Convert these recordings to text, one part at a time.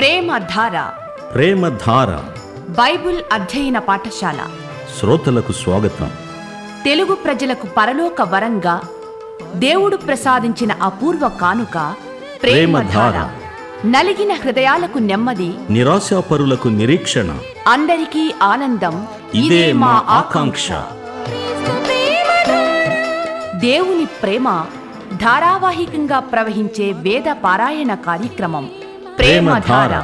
ప్రేమధార ప్రేమధార Bible అధ్యయన పాఠశాల శ్రోతలకు స్వాగతం తెలుగు ప్రజలకు పరలోక వరంగా దేవుడు ప్రసాదించిన అపూర్వ కానుక ప్రేమధార ప్రేమధార. నలిగిన హృదయాలకు నెమ్మది నిరాశాపరులకు నిరీక్షణ అందరికీ ఆనందం ఇదే మా ఆకాంక్ష దేవుని ప్రేమ ధారావాహికంగా ప్రవహించే వేద పారాయణ కార్యక్రమం ప్రేమధార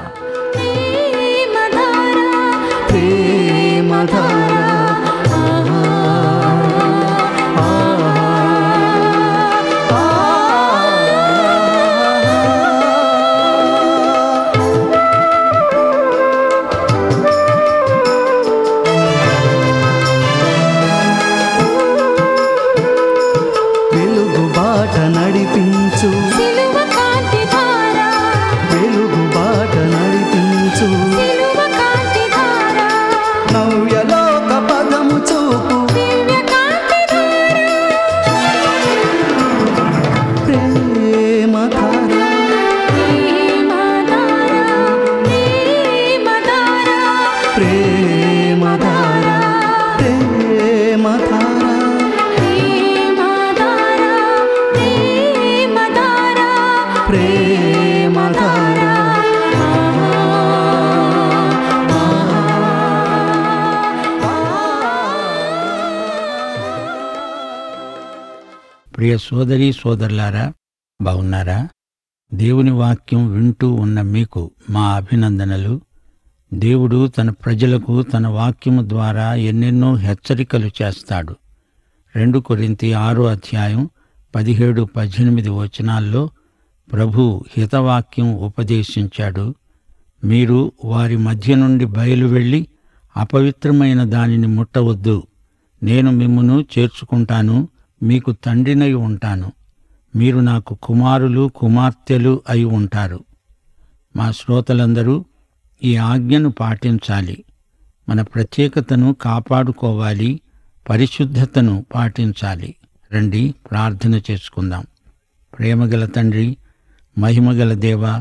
వెలుగు బాట నడిపించు సిలువ కాంతి ధార వెలుగు బాట నడిపించు సిలువ కాంతి ధార నవ్యలోక పదము చూపు దివ్య కాంతి ధార ప్రేమ ధార ప్రేమ ధార ప్రేమ ధార ప్రేమ ధార ప్రేమ ధార ప్రేమ ధార ప్రేమ ధార ప్రేమ ధార ప్రియ సోదరి సోదరులారా బాగున్నారా దేవుని వాక్యం వింటూ ఉన్న మీకు మా అభినందనలు దేవుడు తన ప్రజలకు తన వాక్యము ద్వారా ఎన్నెన్నో హెచ్చరికలు చేస్తాడు రెండు కొరింతి ఆరో అధ్యాయం పదిహేడు పద్దెనిమిది వచనాల్లో ప్రభు హితవాక్యం ఉపదేశించాడు మీరు వారి మధ్య నుండి బయలు వెళ్ళి అపవిత్రమైన దానిని ముట్టవద్దు నేను మిమ్మును చేర్చుకుంటాను మీకు తండ్రినై ఉంటాను మీరు నాకు కుమారులు కుమార్తెలు అయి ఉంటారు మా శ్రోతలందరూ ఈ ఆజ్ఞను పాటించాలి మన ప్రత్యేకతను కాపాడుకోవాలి పరిశుద్ధతను పాటించాలి రండి ప్రార్థన చేసుకుందాం ప్రేమగల తండ్రి మహిమగల దేవా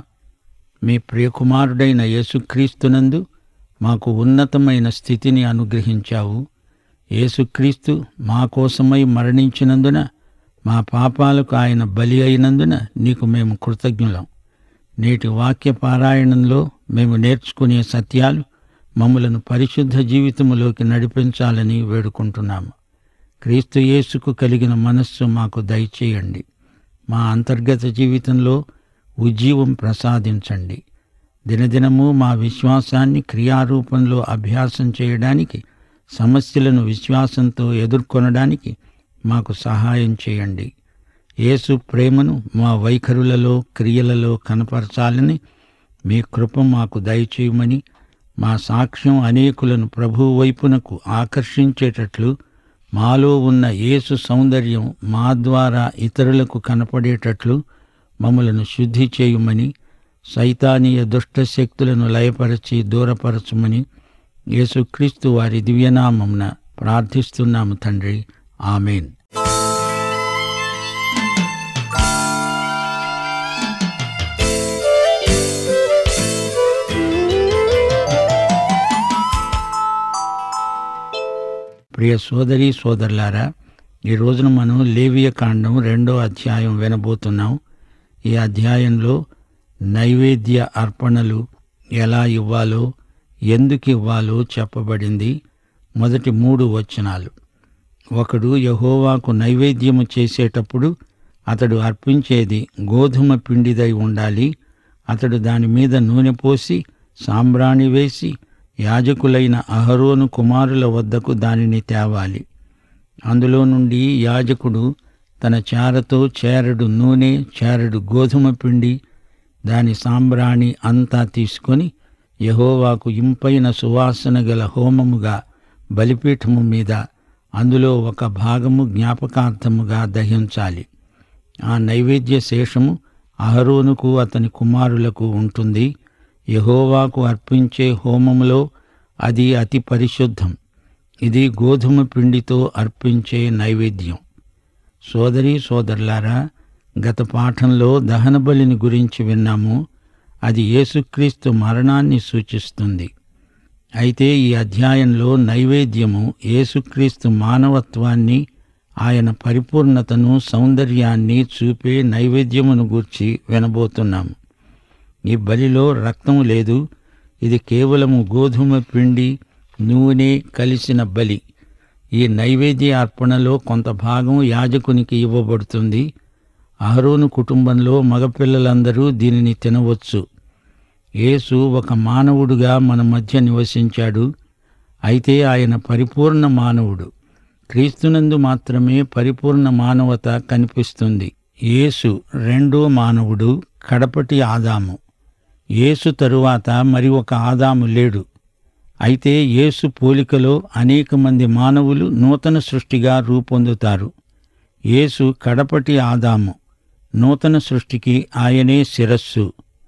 మీ ప్రియకుమారుడైన యేసుక్రీస్తునందు మాకు ఉన్నతమైన స్థితిని అనుగ్రహించావు యేసుక్రీస్తు మా కోసమై మరణించినందున మా పాపాలకు ఆయన బలి అయినందున నీకు మేము కృతజ్ఞులం నేటి వాక్య పారాయణంలో మేము నేర్చుకునే సత్యాలు మమ్మలను పరిశుద్ధ జీవితములోకి నడిపించాలని వేడుకుంటున్నాము క్రీస్తు యేసుకు కలిగిన మనస్సు మాకు దయచేయండి మా అంతర్గత జీవితంలో ఉజ్జీవం ప్రసాదించండి దినదినము మా విశ్వాసాన్ని క్రియారూపంలో అభ్యాసం చేయడానికి సమస్యలను విశ్వాసంతో ఎదుర్కొనడానికి మాకు సహాయం చేయండి యేసు ప్రేమను మా వైఖరులలో క్రియలలో కనపరచాలని మీ కృప మాకు దయచేయమని మా సాక్ష్యం అనేకులను ప్రభు వైపునకు ఆకర్షించేటట్లు మాలో ఉన్న యేసు సౌందర్యం మా ద్వారా ఇతరులకు కనపడేటట్లు మమ్మలను శుద్ధి చేయుమని సైతానీయ దుష్ట శక్తులను లయపరచి దూరపరచుమని యేసుక్రీస్తు వారి దివ్యనామమున ప్రార్థిస్తున్నాము తండ్రి ఆమెన్ ప్రియ సోదరి సోదరులారా ఈ రోజున మనం లేవియ కాండం రెండో అధ్యాయం వినబోతున్నాం ఈ అధ్యాయంలో నైవేద్య అర్పణలు ఎలా ఇవ్వాలో ఎందుకు ఇవ్వాలో చెప్పబడింది మొదటి మూడు వచనాలు ఒకడు యహోవాకు నైవేద్యము చేసేటప్పుడు అతడు అర్పించేది గోధుమ పిండిదై ఉండాలి అతడు దాని మీద నూనె పోసి సాంబ్రాణి వేసి యాజకులైన అహరోను కుమారుల వద్దకు దానిని తేవాలి అందులో నుండి యాజకుడు తన చారతో చేరడు నూనె చేరడు గోధుమ పిండి దాని సాంబ్రాణి అంతా తీసుకొని యహోవాకు ఇంపైన సువాసన గల హోమముగా బలిపీఠము మీద అందులో ఒక భాగము జ్ఞాపకార్థముగా దహించాలి ఆ నైవేద్య శేషము అహరోనుకు అతని కుమారులకు ఉంటుంది యహోవాకు అర్పించే హోమములో అది అతి పరిశుద్ధం ఇది గోధుమ పిండితో అర్పించే నైవేద్యం సోదరీ సోదరులారా గత పాఠంలో దహన బలిని గురించి విన్నాము అది యేసుక్రీస్తు మరణాన్ని సూచిస్తుంది అయితే ఈ అధ్యాయంలో నైవేద్యము యేసుక్రీస్తు మానవత్వాన్ని ఆయన పరిపూర్ణతను సౌందర్యాన్ని చూపే నైవేద్యమును గూర్చి వినబోతున్నాము ఈ బలిలో రక్తం లేదు ఇది కేవలము గోధుమ పిండి నూనె కలిసిన బలి ఈ నైవేద్య అర్పణలో కొంత భాగం యాజకునికి ఇవ్వబడుతుంది అహరోను కుటుంబంలో మగపిల్లలందరూ దీనిని తినవచ్చు యేసు ఒక మానవుడుగా మన మధ్య నివసించాడు అయితే ఆయన పరిపూర్ణ మానవుడు క్రీస్తునందు మాత్రమే పరిపూర్ణ మానవత కనిపిస్తుంది యేసు రెండో మానవుడు కడపటి ఆదాము యేసు తరువాత మరి ఒక ఆదాము లేడు అయితే యేసు పోలికలో అనేక మంది మానవులు నూతన సృష్టిగా రూపొందుతారు యేసు కడపటి ఆదాము నూతన సృష్టికి ఆయనే శిరస్సు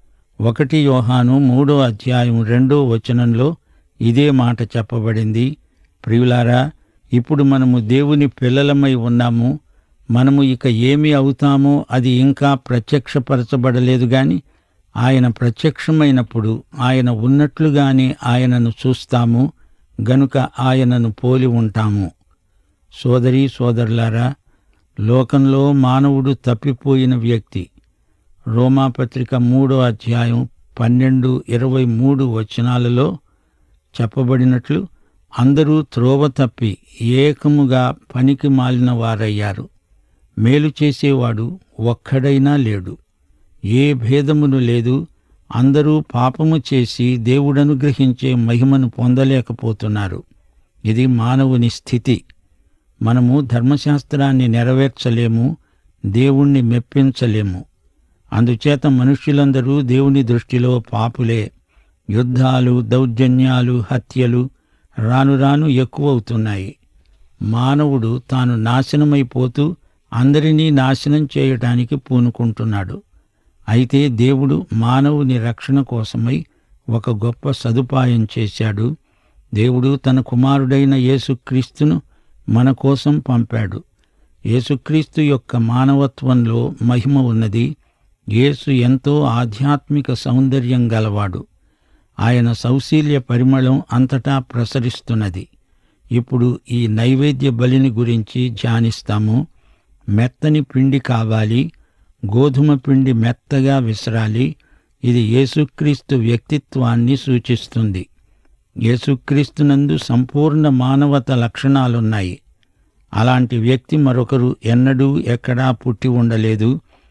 ఒకటి యోహాను మూడో అధ్యాయం రెండో వచనంలో ఇదే మాట చెప్పబడింది ప్రియులారా ఇప్పుడు మనము దేవుని పిల్లలమై ఉన్నాము మనము ఇక ఏమి అవుతామో అది ఇంకా ప్రత్యక్షపరచబడలేదు గాని ఆయన ప్రత్యక్షమైనప్పుడు ఆయన ఉన్నట్లుగానే ఆయనను చూస్తాము గనుక ఆయనను పోలి ఉంటాము సోదరీ సోదరులారా లోకంలో మానవుడు తప్పిపోయిన వ్యక్తి రోమాపత్రిక మూడో అధ్యాయం పన్నెండు ఇరవై మూడు వచనాలలో చెప్పబడినట్లు అందరూ త్రోవ తప్పి ఏకముగా పనికి మాలిన వారయ్యారు మేలు చేసేవాడు ఒక్కడైనా లేడు ఏ భేదమును లేదు అందరూ పాపము చేసి దేవుడనుగ్రహించే మహిమను పొందలేకపోతున్నారు ఇది మానవుని స్థితి మనము ధర్మశాస్త్రాన్ని నెరవేర్చలేము దేవుణ్ణి మెప్పించలేము అందుచేత మనుష్యులందరూ దేవుని దృష్టిలో పాపులే యుద్ధాలు దౌర్జన్యాలు హత్యలు రాను రాను ఎక్కువవుతున్నాయి మానవుడు తాను నాశనమైపోతూ అందరినీ నాశనం చేయటానికి పూనుకుంటున్నాడు అయితే దేవుడు మానవుని రక్షణ కోసమై ఒక గొప్ప సదుపాయం చేశాడు దేవుడు తన కుమారుడైన యేసుక్రీస్తును మన కోసం పంపాడు యేసుక్రీస్తు యొక్క మానవత్వంలో మహిమ ఉన్నది యేసు ఎంతో ఆధ్యాత్మిక సౌందర్యం గలవాడు ఆయన సౌశీల్య పరిమళం అంతటా ప్రసరిస్తున్నది ఇప్పుడు ఈ నైవేద్య బలిని గురించి ధ్యానిస్తాము మెత్తని పిండి కావాలి గోధుమ పిండి మెత్తగా విసరాలి ఇది యేసుక్రీస్తు వ్యక్తిత్వాన్ని సూచిస్తుంది యేసుక్రీస్తునందు సంపూర్ణ మానవత లక్షణాలున్నాయి అలాంటి వ్యక్తి మరొకరు ఎన్నడూ ఎక్కడా పుట్టి ఉండలేదు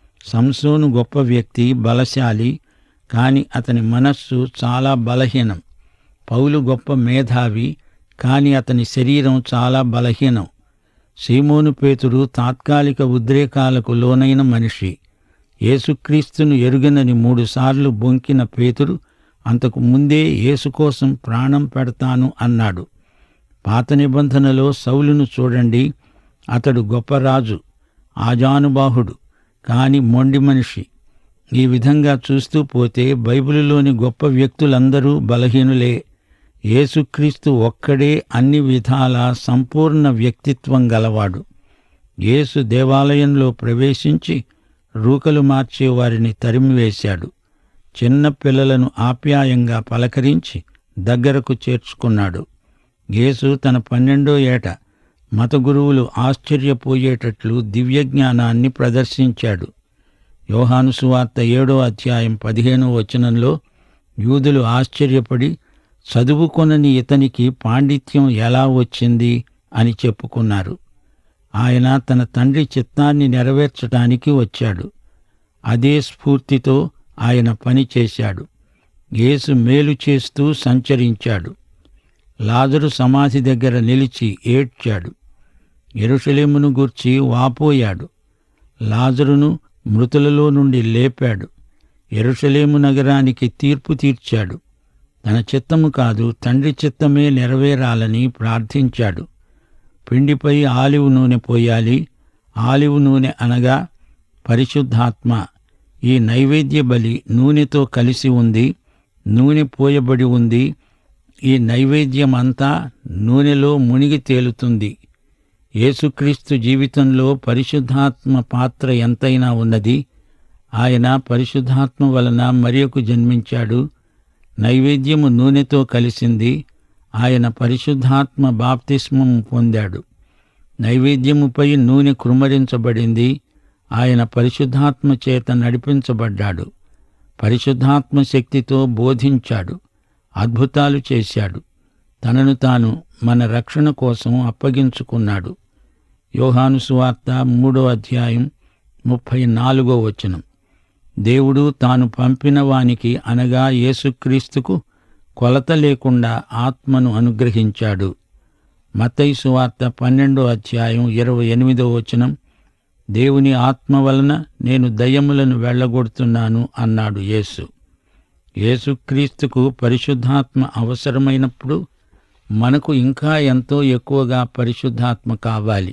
సంసోను గొప్ప వ్యక్తి బలశాలి కాని అతని మనస్సు చాలా బలహీనం పౌలు గొప్ప మేధావి కాని అతని శరీరం చాలా బలహీనం సీమోను పేతురు తాత్కాలిక ఉద్రేకాలకు లోనైన మనిషి యేసుక్రీస్తును ఎరుగనని మూడుసార్లు బొంకిన పేతురు అంతకు ముందే యేసు కోసం ప్రాణం పెడతాను అన్నాడు పాత నిబంధనలో సౌలును చూడండి అతడు గొప్ప రాజు ఆజానుబాహుడు కాని మొండి మనిషి ఈ విధంగా చూస్తూ పోతే బైబిలులోని గొప్ప వ్యక్తులందరూ బలహీనులే యేసుక్రీస్తు ఒక్కడే అన్ని విధాల సంపూర్ణ వ్యక్తిత్వం గలవాడు యేసు దేవాలయంలో ప్రవేశించి రూకలు మార్చే వారిని తరిమివేశాడు చిన్న పిల్లలను ఆప్యాయంగా పలకరించి దగ్గరకు చేర్చుకున్నాడు యేసు తన పన్నెండో ఏట మత గురువులు ఆశ్చర్యపోయేటట్లు దివ్యజ్ఞానాన్ని ప్రదర్శించాడు యోహాను సువార్త ఏడో అధ్యాయం పదిహేనో వచనంలో యూదులు ఆశ్చర్యపడి చదువుకొనని ఇతనికి పాండిత్యం ఎలా వచ్చింది అని చెప్పుకున్నారు ఆయన తన తండ్రి చిత్తాన్ని నెరవేర్చటానికి వచ్చాడు అదే స్ఫూర్తితో ఆయన పని చేశాడు యేసు మేలు చేస్తూ సంచరించాడు లాజరు సమాధి దగ్గర నిలిచి ఏడ్చాడు ఎరుషలేమును గూర్చి వాపోయాడు లాజరును మృతులలో నుండి లేపాడు ఎరుషలేము నగరానికి తీర్పు తీర్చాడు తన చిత్తము కాదు తండ్రి చిత్తమే నెరవేరాలని ప్రార్థించాడు పిండిపై ఆలివ్ నూనె పోయాలి ఆలివ్ నూనె అనగా పరిశుద్ధాత్మ ఈ నైవేద్య బలి నూనెతో కలిసి ఉంది నూనె పోయబడి ఉంది ఈ నైవేద్యం అంతా నూనెలో మునిగి తేలుతుంది యేసుక్రీస్తు జీవితంలో పరిశుద్ధాత్మ పాత్ర ఎంతైనా ఉన్నది ఆయన పరిశుద్ధాత్మ వలన మరియకు జన్మించాడు నైవేద్యము నూనెతో కలిసింది ఆయన పరిశుద్ధాత్మ బాప్తిస్మం పొందాడు నైవేద్యముపై నూనె కృమ్మరించబడింది ఆయన పరిశుద్ధాత్మ చేత నడిపించబడ్డాడు పరిశుద్ధాత్మ శక్తితో బోధించాడు అద్భుతాలు చేశాడు తనను తాను మన రక్షణ కోసం అప్పగించుకున్నాడు యోహాను సువార్త మూడో అధ్యాయం ముప్పై నాలుగో వచనం దేవుడు తాను పంపిన వానికి అనగా యేసుక్రీస్తుకు కొలత లేకుండా ఆత్మను అనుగ్రహించాడు మత్తయి సువార్త పన్నెండో అధ్యాయం ఇరవై ఎనిమిదో వచనం దేవుని ఆత్మ వలన నేను దయ్యములను వెళ్ళగొడుతున్నాను అన్నాడు యేసు యేసుక్రీస్తుకు పరిశుద్ధాత్మ అవసరమైనప్పుడు మనకు ఇంకా ఎంతో ఎక్కువగా పరిశుద్ధాత్మ కావాలి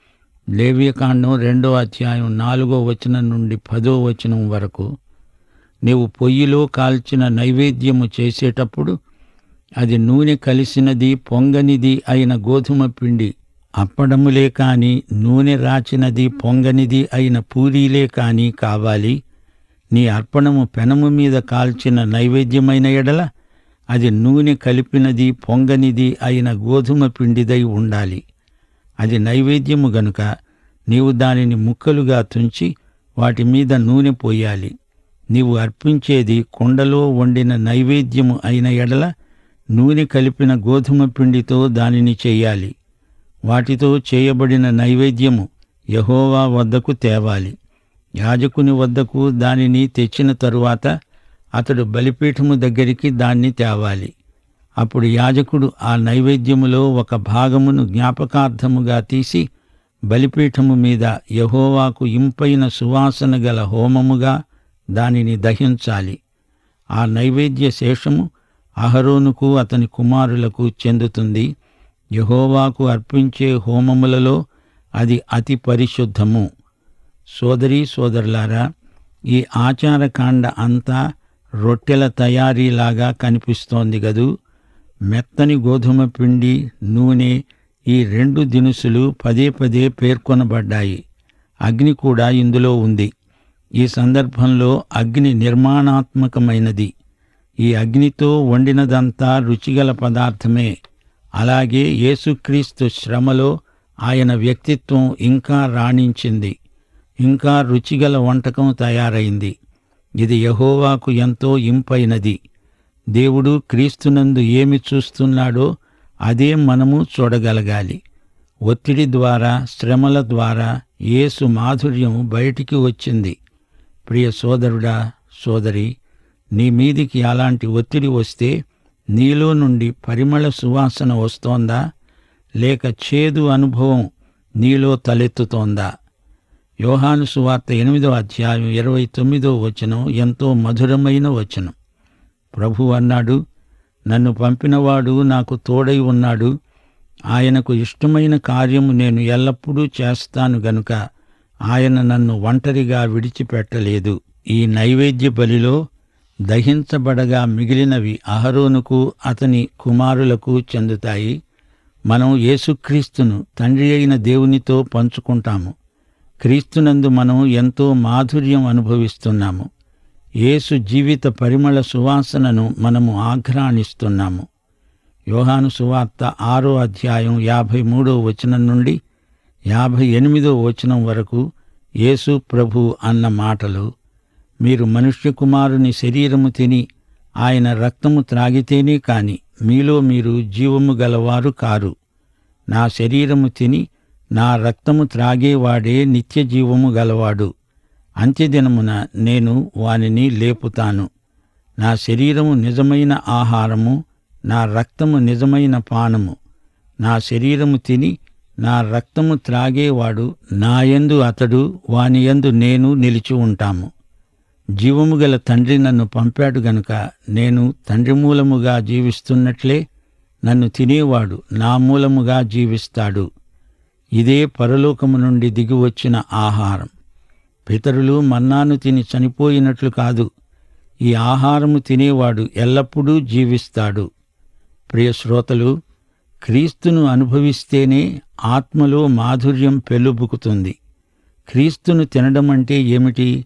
లేవ్యకాండం రెండో అధ్యాయం నాలుగో వచనం నుండి పదో వచనం వరకు నీవు పొయ్యిలో కాల్చిన నైవేద్యము చేసేటప్పుడు అది నూనె కలిసినది పొంగనిది అయిన గోధుమ పిండి అప్పడములే కాని నూనె రాచినది పొంగనిది అయిన పూరీలే కాని కావాలి నీ అర్పణము పెనము మీద కాల్చిన నైవేద్యమైన ఎడల అది నూనె కలిపినది పొంగనిది అయిన గోధుమ పిండిదై ఉండాలి అది నైవేద్యము గనుక నీవు దానిని ముక్కలుగా తుంచి వాటి మీద నూనె పోయాలి నీవు అర్పించేది కుండలో వండిన నైవేద్యము అయిన ఎడల నూనె కలిపిన గోధుమ పిండితో దానిని చెయ్యాలి వాటితో చేయబడిన నైవేద్యము యహోవా వద్దకు తేవాలి యాజకుని వద్దకు దానిని తెచ్చిన తరువాత అతడు బలిపీఠము దగ్గరికి దాన్ని తేవాలి అప్పుడు యాజకుడు ఆ నైవేద్యములో ఒక భాగమును జ్ఞాపకార్థముగా తీసి బలిపీఠము మీద యహోవాకు ఇంపైన సువాసన గల హోమముగా దానిని దహించాలి ఆ నైవేద్య శేషము అహరోనుకు అతని కుమారులకు చెందుతుంది యహోవాకు అర్పించే హోమములలో అది అతి పరిశుద్ధము సోదరీ సోదరులారా ఈ ఆచారకాండ అంతా రొట్టెల తయారీలాగా కనిపిస్తోంది గదూ మెత్తని గోధుమ పిండి నూనె ఈ రెండు దినుసులు పదే పదే పేర్కొనబడ్డాయి అగ్ని కూడా ఇందులో ఉంది ఈ సందర్భంలో అగ్ని నిర్మాణాత్మకమైనది ఈ అగ్నితో వండినదంతా రుచిగల పదార్థమే అలాగే యేసుక్రీస్తు శ్రమలో ఆయన వ్యక్తిత్వం ఇంకా రాణించింది ఇంకా రుచిగల వంటకం తయారైంది ఇది యహోవాకు ఎంతో ఇంపైనది దేవుడు క్రీస్తునందు ఏమి చూస్తున్నాడో అదే మనము చూడగలగాలి ఒత్తిడి ద్వారా శ్రమల ద్వారా యేసు మాధుర్యం బయటికి వచ్చింది ప్రియ సోదరుడా సోదరి నీ మీదికి అలాంటి ఒత్తిడి వస్తే నీలో నుండి పరిమళ సువాసన వస్తోందా లేక చేదు అనుభవం నీలో తలెత్తుతోందా యోహాను సువార్త ఎనిమిదో అధ్యాయం ఇరవై తొమ్మిదో వచనం ఎంతో మధురమైన వచనం ప్రభు అన్నాడు నన్ను పంపినవాడు నాకు తోడై ఉన్నాడు ఆయనకు ఇష్టమైన కార్యము నేను ఎల్లప్పుడూ చేస్తాను గనుక ఆయన నన్ను ఒంటరిగా విడిచిపెట్టలేదు ఈ నైవేద్య బలిలో దహించబడగా మిగిలినవి అహరోనుకు అతని కుమారులకు చెందుతాయి మనం యేసుక్రీస్తును తండ్రి అయిన దేవునితో పంచుకుంటాము క్రీస్తునందు మనం ఎంతో మాధుర్యం అనుభవిస్తున్నాము యేసు జీవిత పరిమళ సువాసనను మనము ఆఘ్రాణిస్తున్నాము యోహాను సువార్త ఆరో అధ్యాయం యాభై మూడో వచనం నుండి యాభై ఎనిమిదో వచనం వరకు యేసు ప్రభు అన్న మాటలు మీరు మనుష్య కుమారుని శరీరము తిని ఆయన రక్తము త్రాగితేనే కాని మీలో మీరు జీవము గలవారు కారు నా శరీరము తిని నా రక్తము త్రాగేవాడే నిత్య జీవము గలవాడు అంత్యదినమున నేను వానిని లేపుతాను నా శరీరము నిజమైన ఆహారము నా రక్తము నిజమైన పానము నా శరీరము తిని నా రక్తము త్రాగేవాడు నాయందు అతడు వానియందు నేను నిలిచి ఉంటాము జీవము గల తండ్రి నన్ను పంపాడు గనుక నేను తండ్రి మూలముగా జీవిస్తున్నట్లే నన్ను తినేవాడు నా మూలముగా జీవిస్తాడు ఇదే పరలోకము నుండి దిగివచ్చిన ఆహారం పితరులు మన్నాను తిని చనిపోయినట్లు కాదు ఈ ఆహారము తినేవాడు ఎల్లప్పుడూ జీవిస్తాడు ప్రియ శ్రోతలు క్రీస్తును అనుభవిస్తేనే ఆత్మలో మాధుర్యం పెళ్ళుబుకుతుంది క్రీస్తును తినడం అంటే ఏమిటి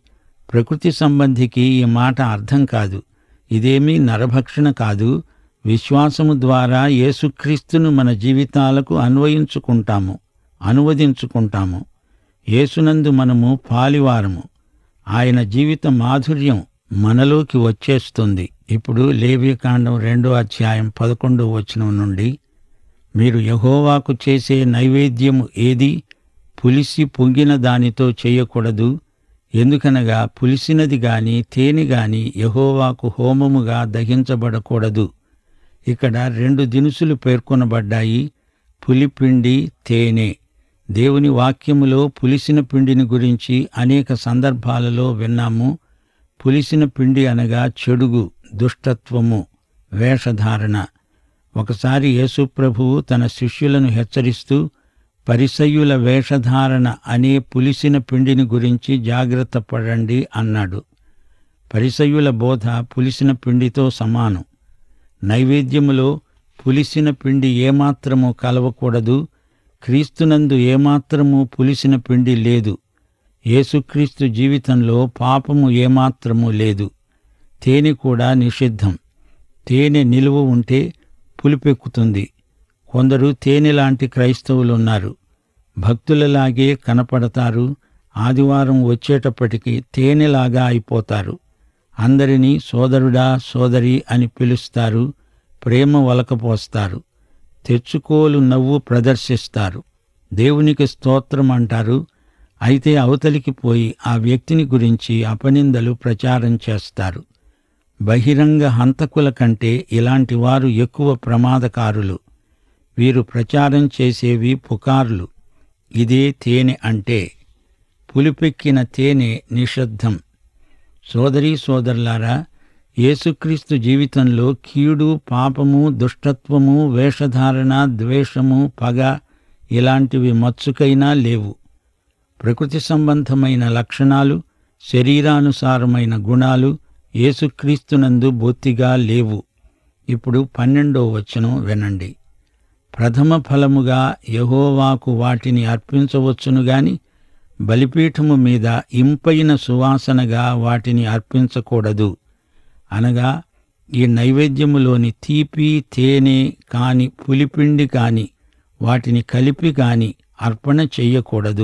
ప్రకృతి సంబంధికి ఈ మాట అర్థం కాదు ఇదేమీ నరభక్షణ కాదు విశ్వాసము ద్వారా యేసుక్రీస్తును మన జీవితాలకు అన్వయించుకుంటాము అనువదించుకుంటాము యేసునందు మనము పాలివారము ఆయన జీవిత మాధుర్యం మనలోకి వచ్చేస్తుంది ఇప్పుడు లేవికాండం రెండో అధ్యాయం పదకొండో వచనం నుండి మీరు యహోవాకు చేసే నైవేద్యము ఏది పులిసి పొంగిన దానితో చేయకూడదు ఎందుకనగా పులిసినది గాని తేనె గాని యహోవాకు హోమముగా దహించబడకూడదు ఇక్కడ రెండు దినుసులు పేర్కొనబడ్డాయి పులిపిండి తేనె దేవుని వాక్యములో పులిసిన పిండిని గురించి అనేక సందర్భాలలో విన్నాము పులిసిన పిండి అనగా చెడుగు దుష్టత్వము వేషధారణ ఒకసారి యేసుప్రభువు తన శిష్యులను హెచ్చరిస్తూ పరిసయ్యుల వేషధారణ అనే పులిసిన పిండిని గురించి జాగ్రత్త పడండి అన్నాడు పరిసయ్యుల బోధ పులిసిన పిండితో సమానం నైవేద్యములో పులిసిన పిండి ఏమాత్రము కలవకూడదు క్రీస్తునందు ఏమాత్రము పులిసిన పిండి లేదు యేసుక్రీస్తు జీవితంలో పాపము ఏమాత్రము లేదు తేనె కూడా నిషిద్ధం తేనె నిలువ ఉంటే పులిపెక్కుతుంది కొందరు తేనె లాంటి క్రైస్తవులున్నారు భక్తులలాగే కనపడతారు ఆదివారం వచ్చేటప్పటికి తేనెలాగా అయిపోతారు అందరినీ సోదరుడా సోదరి అని పిలుస్తారు ప్రేమ వలకపోస్తారు తెచ్చుకోలు నవ్వు ప్రదర్శిస్తారు దేవునికి స్తోత్రం అంటారు అయితే అవతలికి పోయి ఆ వ్యక్తిని గురించి అపనిందలు ప్రచారం చేస్తారు బహిరంగ హంతకుల కంటే ఇలాంటి వారు ఎక్కువ ప్రమాదకారులు వీరు ప్రచారం చేసేవి పుకార్లు ఇదే తేనె అంటే పులిపెక్కిన తేనె నిషద్ధం సోదరీ సోదరులారా యేసుక్రీస్తు జీవితంలో కీడు పాపము దుష్టత్వము వేషధారణ ద్వేషము పగ ఇలాంటివి మచ్చుకైనా లేవు ప్రకృతి సంబంధమైన లక్షణాలు శరీరానుసారమైన గుణాలు యేసుక్రీస్తునందు బొత్తిగా లేవు ఇప్పుడు పన్నెండో వచనం వినండి ప్రథమ ఫలముగా యహోవాకు వాటిని అర్పించవచ్చును గాని బలిపీఠము మీద ఇంపైన సువాసనగా వాటిని అర్పించకూడదు అనగా ఈ నైవేద్యములోని తీపి తేనె కాని పులిపిండి కాని వాటిని కలిపి కాని అర్పణ చెయ్యకూడదు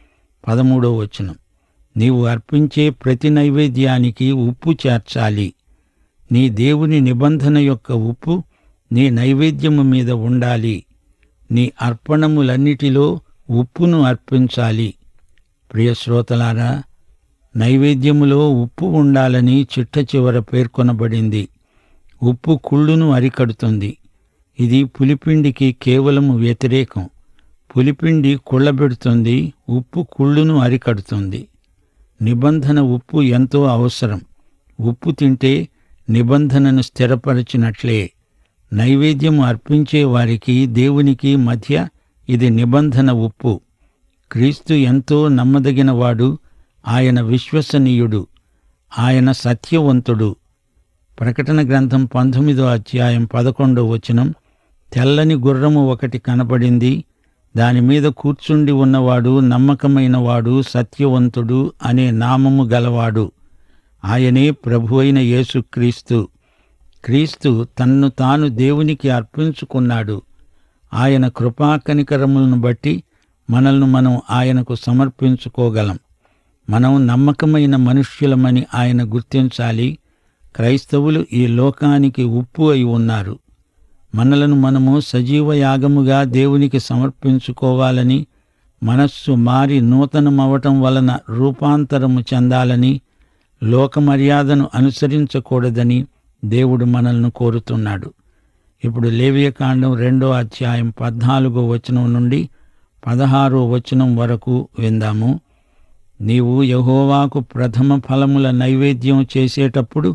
పదమూడో వచనం నీవు అర్పించే ప్రతి నైవేద్యానికి ఉప్పు చేర్చాలి నీ దేవుని నిబంధన యొక్క ఉప్పు నీ నైవేద్యము మీద ఉండాలి నీ అర్పణములన్నిటిలో ఉప్పును అర్పించాలి ప్రియ శ్రోతలారా నైవేద్యములో ఉప్పు ఉండాలని చిట్ట చివర పేర్కొనబడింది ఉప్పు కుళ్ళును అరికడుతుంది ఇది పులిపిండికి కేవలము వ్యతిరేకం పులిపిండి కుళ్ళబెడుతుంది ఉప్పు కుళ్ళును అరికడుతుంది నిబంధన ఉప్పు ఎంతో అవసరం ఉప్పు తింటే నిబంధనను స్థిరపరచినట్లే నైవేద్యము అర్పించే వారికి దేవునికి మధ్య ఇది నిబంధన ఉప్పు క్రీస్తు ఎంతో నమ్మదగినవాడు ఆయన విశ్వసనీయుడు ఆయన సత్యవంతుడు ప్రకటన గ్రంథం పంతొమ్మిదో అధ్యాయం పదకొండో వచనం తెల్లని గుర్రము ఒకటి కనపడింది దానిమీద కూర్చుండి ఉన్నవాడు నమ్మకమైనవాడు సత్యవంతుడు అనే నామము గలవాడు ఆయనే ప్రభు అయిన యేసుక్రీస్తు క్రీస్తు తన్ను తాను దేవునికి అర్పించుకున్నాడు ఆయన కృపా కనికరములను బట్టి మనల్ని మనం ఆయనకు సమర్పించుకోగలం మనం నమ్మకమైన మనుష్యులమని ఆయన గుర్తించాలి క్రైస్తవులు ఈ లోకానికి ఉప్పు అయి ఉన్నారు మనలను మనము సజీవ యాగముగా దేవునికి సమర్పించుకోవాలని మనస్సు మారి నూతనమవటం వలన రూపాంతరము చెందాలని లోక మర్యాదను అనుసరించకూడదని దేవుడు మనల్ని కోరుతున్నాడు ఇప్పుడు లేవియకాండం రెండో అధ్యాయం పద్నాలుగో వచనం నుండి పదహారో వచనం వరకు విందాము నీవు యహోవాకు ప్రథమ ఫలముల నైవేద్యం చేసేటప్పుడు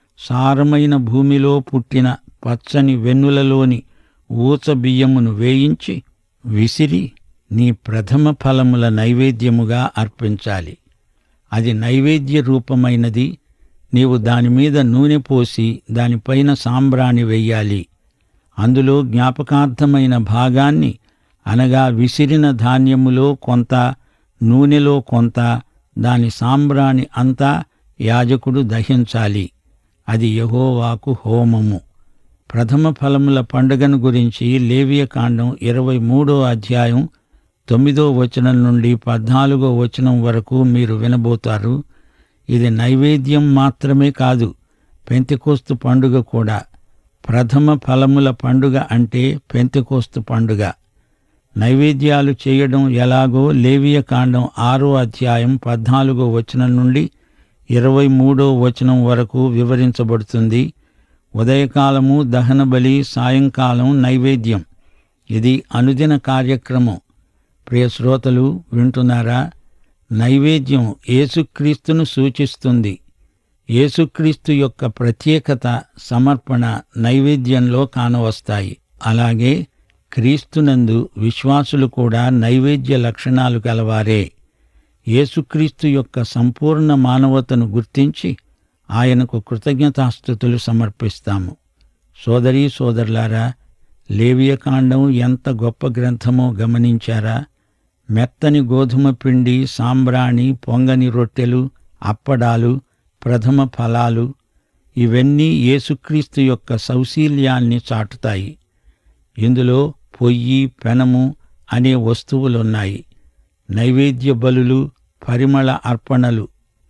సారమైన భూమిలో పుట్టిన పచ్చని వెన్నులలోని ఊచ బియ్యమును వేయించి విసిరి నీ ప్రథమ ఫలముల నైవేద్యముగా అర్పించాలి అది నైవేద్య రూపమైనది నీవు దానిమీద నూనె పోసి దానిపైన సాంబ్రాణి వెయ్యాలి అందులో జ్ఞాపకార్థమైన భాగాన్ని అనగా విసిరిన ధాన్యములో కొంత నూనెలో కొంత దాని సాంబ్రాణి అంతా యాజకుడు దహించాలి అది యహోవాకు హోమము ప్రథమ ఫలముల పండుగను గురించి లేవియ కాండం ఇరవై మూడో అధ్యాయం తొమ్మిదో వచనం నుండి పద్నాలుగో వచనం వరకు మీరు వినబోతారు ఇది నైవేద్యం మాత్రమే కాదు పెంతెకోస్తు పండుగ కూడా ప్రథమ ఫలముల పండుగ అంటే పెంతెకోస్తు పండుగ నైవేద్యాలు చేయడం ఎలాగో లేవియ కాండం ఆరో అధ్యాయం పద్నాలుగో వచనం నుండి ఇరవై మూడో వచనం వరకు వివరించబడుతుంది ఉదయకాలము దహన బలి సాయంకాలం నైవేద్యం ఇది అనుదిన కార్యక్రమం ప్రియ శ్రోతలు వింటున్నారా నైవేద్యం యేసుక్రీస్తును సూచిస్తుంది యేసుక్రీస్తు యొక్క ప్రత్యేకత సమర్పణ నైవేద్యంలో కానవస్తాయి అలాగే క్రీస్తునందు విశ్వాసులు కూడా నైవేద్య లక్షణాలు గలవారే యేసుక్రీస్తు యొక్క సంపూర్ణ మానవతను గుర్తించి ఆయనకు కృతజ్ఞతాస్థుతులు సమర్పిస్తాము సోదరీ సోదరులారా లేవియకాండం ఎంత గొప్ప గ్రంథమో గమనించారా మెత్తని గోధుమ పిండి సాంబ్రాణి పొంగని రొట్టెలు అప్పడాలు ప్రథమ ఫలాలు ఇవన్నీ యేసుక్రీస్తు యొక్క సౌశీల్యాన్ని చాటుతాయి ఇందులో పొయ్యి పెనము అనే వస్తువులున్నాయి నైవేద్య బలులు పరిమళ అర్పణలు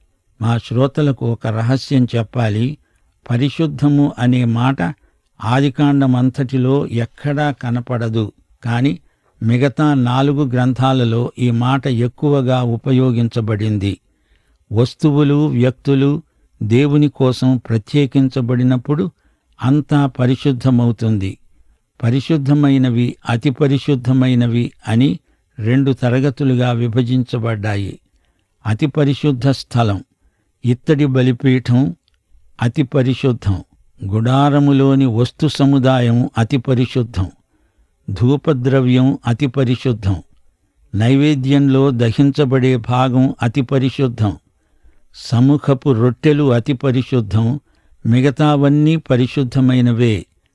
మా శ్రోతలకు ఒక రహస్యం చెప్పాలి పరిశుద్ధము అనే మాట ఆదికాండమంతటిలో ఎక్కడా కనపడదు కాని మిగతా నాలుగు గ్రంథాలలో ఈ మాట ఎక్కువగా ఉపయోగించబడింది వస్తువులు వ్యక్తులు దేవుని కోసం ప్రత్యేకించబడినప్పుడు అంతా పరిశుద్ధమవుతుంది పరిశుద్ధమైనవి అతి పరిశుద్ధమైనవి అని రెండు తరగతులుగా విభజించబడ్డాయి అతి పరిశుద్ధ స్థలం ఇత్తడి బలిపీఠం అతి పరిశుద్ధం గుడారములోని వస్తు సముదాయం అతి పరిశుద్ధం ధూపద్రవ్యం అతి పరిశుద్ధం నైవేద్యంలో దహించబడే భాగం అతి పరిశుద్ధం సముఖపు రొట్టెలు అతి పరిశుద్ధం మిగతావన్నీ పరిశుద్ధమైనవే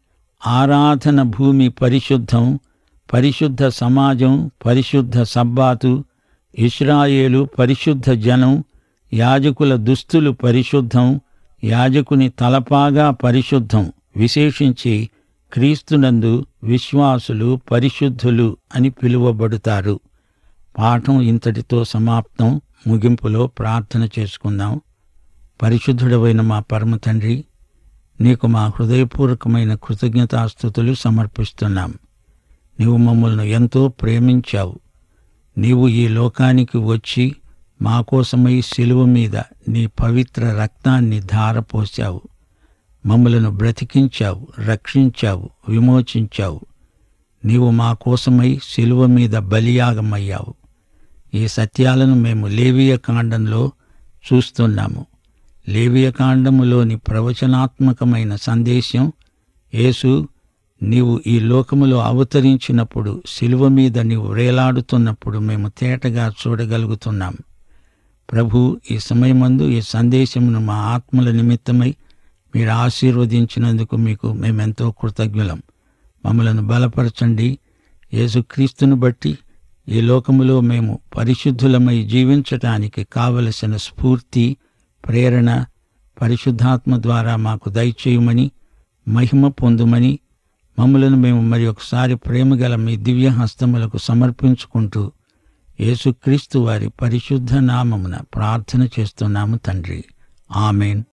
ఆరాధన భూమి పరిశుద్ధం పరిశుద్ధ సమాజం పరిశుద్ధ సబ్బాతు ఇస్రాయేలు పరిశుద్ధ జనం యాజకుల దుస్తులు పరిశుద్ధం యాజకుని తలపాగా పరిశుద్ధం విశేషించి క్రీస్తునందు విశ్వాసులు పరిశుద్ధులు అని పిలువబడుతారు పాఠం ఇంతటితో సమాప్తం ముగింపులో ప్రార్థన చేసుకుందాం పరిశుద్ధుడవైన మా పరమ తండ్రి నీకు మా హృదయపూర్వకమైన కృతజ్ఞతాస్థుతులు సమర్పిస్తున్నాం నీవు మమ్మల్ని ఎంతో ప్రేమించావు నీవు ఈ లోకానికి వచ్చి మా కోసమై శిలువ మీద నీ పవిత్ర రక్తాన్ని ధారపోశావు మమ్మలను బ్రతికించావు రక్షించావు విమోచించావు నీవు మా కోసమై శిలువ మీద బలియాగమయ్యావు ఈ సత్యాలను మేము లేవియ కాండంలో చూస్తున్నాము లేవియ కాండములోని ప్రవచనాత్మకమైన సందేశం యేసు నీవు ఈ లోకములో అవతరించినప్పుడు శిలువ మీద నీవు వేలాడుతున్నప్పుడు మేము తేటగా చూడగలుగుతున్నాం ప్రభు ఈ సమయమందు ఈ సందేశమును మా ఆత్మల నిమిత్తమై మీరు ఆశీర్వదించినందుకు మీకు మేమెంతో కృతజ్ఞులం మమ్మలను బలపరచండి యేసుక్రీస్తును బట్టి ఈ లోకములో మేము పరిశుద్ధులమై జీవించటానికి కావలసిన స్ఫూర్తి ప్రేరణ పరిశుద్ధాత్మ ద్వారా మాకు దయచేయమని మహిమ పొందుమని మమ్మలను మేము మరి ఒకసారి ప్రేమగల మీ దివ్య హస్తములకు సమర్పించుకుంటూ యేసుక్రీస్తు వారి పరిశుద్ధ నామమున ప్రార్థన చేస్తున్నాము తండ్రి ఆమెన్